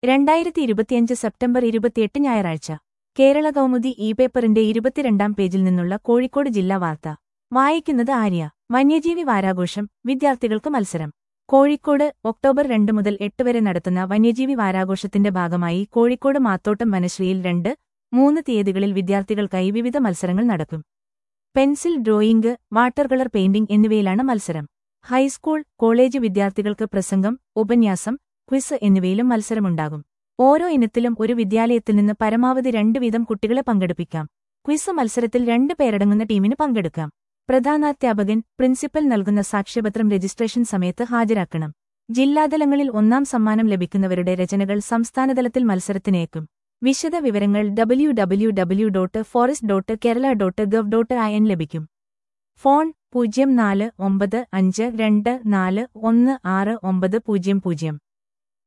രണ്ടായിരത്തി ഇരുപത്തിയഞ്ച് സെപ്റ്റംബർ ഇരുപത്തിയെട്ട് ഞായറാഴ്ച കേരള കൗമുദി ഇ പേപ്പറിന്റെ ഇരുപത്തിരണ്ടാം പേജിൽ നിന്നുള്ള കോഴിക്കോട് ജില്ലാ വാർത്ത വായിക്കുന്നത് ആര്യ വന്യജീവി വാരാഘോഷം വിദ്യാർത്ഥികൾക്ക് മത്സരം കോഴിക്കോട് ഒക്ടോബർ രണ്ട് മുതൽ എട്ട് വരെ നടത്തുന്ന വന്യജീവി വാരാഘോഷത്തിന്റെ ഭാഗമായി കോഴിക്കോട് മാത്തോട്ടം വനശ്രീയിൽ രണ്ട് മൂന്ന് തീയതികളിൽ വിദ്യാർത്ഥികൾക്കായി വിവിധ മത്സരങ്ങൾ നടക്കും pencil drawing water colour painting എന്നിവയിലാണ് മത്സരം ഹൈസ്കൂൾ കോളേജ് വിദ്യാർത്ഥികൾക്ക് പ്രസംഗം ഉപന്യാസം ക്വിസ് എന്നിവയിലും മത്സരമുണ്ടാകും ഓരോ ഇനത്തിലും ഒരു വിദ്യാലയത്തിൽ നിന്ന് പരമാവധി രണ്ട് വീതം കുട്ടികളെ പങ്കെടുപ്പിക്കാം ക്വിസ് മത്സരത്തിൽ രണ്ട് പേരടങ്ങുന്ന ടീമിന് പങ്കെടുക്കാം പ്രധാനാധ്യാപകൻ പ്രിൻസിപ്പൽ നൽകുന്ന സാക്ഷ്യപത്രം രജിസ്ട്രേഷൻ സമയത്ത് ഹാജരാക്കണം ജില്ലാതലങ്ങളിൽ ഒന്നാം സമ്മാനം ലഭിക്കുന്നവരുടെ രചനകൾ സംസ്ഥാനതലത്തിൽ മത്സരത്തിനേക്കും വിശദ വിവരങ്ങൾ W W W dot forest dot Kerala dot gov dot I N ലഭിക്കും ഫോൺ പൂജ്യം നാല് ഒമ്പത് അഞ്ച് രണ്ട് നാല് ഒന്ന് ആറ് ഒമ്പത് പൂജ്യം പൂജ്യം